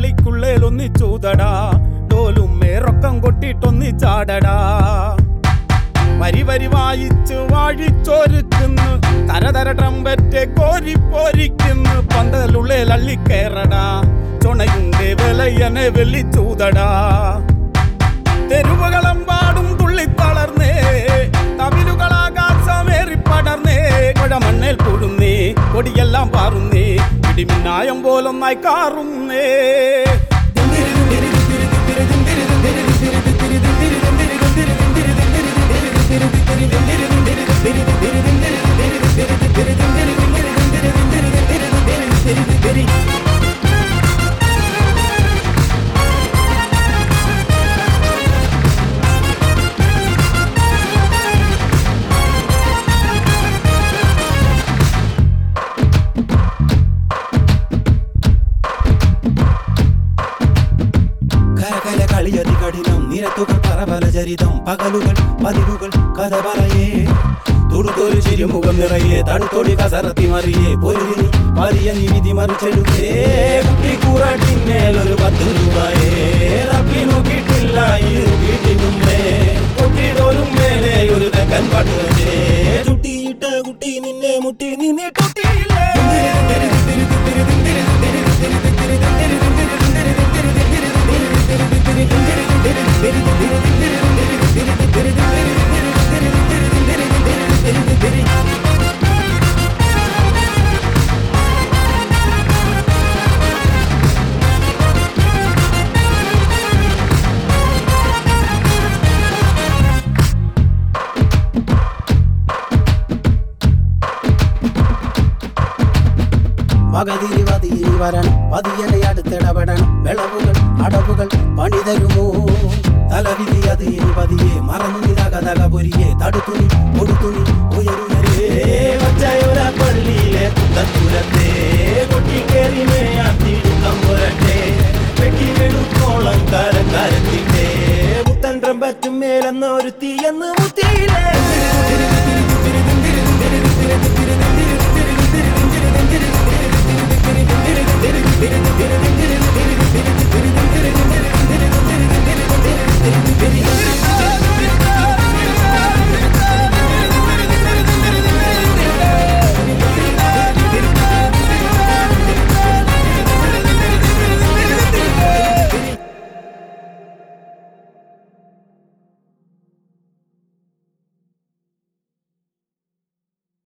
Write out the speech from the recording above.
പള്ളിക്കുള്ളേലൊന്നിച്ചൂതടാ ഡോലും മേറൊക്കം കൊട്ടിട്ടൊന്നി ചാടടാ വരി വരി വായിച്ച് വാഴിച്ചൊരുക്കുന്നു തരതര ട്രംപറ്റ് കോരിപ്പോരിക്കുന്നു പന്തലുള്ളിൽ അള്ളിക്കേറടാ ചുണയുണ്ടേ വിലയനെ വെള്ളിച്ചൂതടാ തെരുവുകളെമ്പാടും തുള്ളിത്തളർന്നേ തമിലുകളാകാശമേറി പടർന്നേ കുഴമണ്ണേൽ പൊഴുന്നേ കൊടിയെല്ലാം പാറുന്നേ ഇടിമിന്നായം പോലൊന്നായി കാറുന്നേ കരകല കളിയതി കഠിനം നിരത്തുകൾ പറപല ചരിതം പകലുകൾ പതിവുകൾ കഥ പറയേ തുടുത്തൊരു ചിരിമുഖം നിറയെ തടുത്തൊടി കസറത്തി മറിയേ പൊരുതിനി വലിയ നിവിധി മറിച്ചെടുത്തേ കുട്ടിക്കൂറട്ടിന്മേലൊരു പത്ത് രൂപയേ റബ്ബിനു കിട്ടില്ല ഇരു വീട്ടിനുമ്പേ കുട്ടിടോലും മേലെ ഒരു തെക്കൻ പട്ടുവച്ചേ ചുട്ടിയിട്ട കുട്ടി നിന്നെ മുട്ടി നിന്നെ തൊട്ടിയില്ലേ പകതിരി പതിരി വരണം പതിയനെ അടുത്തിടപെടണം വിളവുകൾ അടവുകൾ പണി തരുമോ തലവിധി അത് ഇനി പതിയെ മറന്നു നിതകതക പൊരിയെ തടുത്തുനി കൊടുത്തുനി ഉയരുയരേ ഒറ്റയൊര പള്ളിയിലെ കുത്തത്തുരത്തെ കൊട്ടിക്കേറി മേയാത്തിടുക്കം പുരട്ടെ വെട്ടി വെളുക്കോളം കാലക്കാരത്തിന്റെ മുത്തൻ ട്രംപറ്റും മേലെന്ന ഒരു തീയെന്ന് മുത്തിയില്ലേ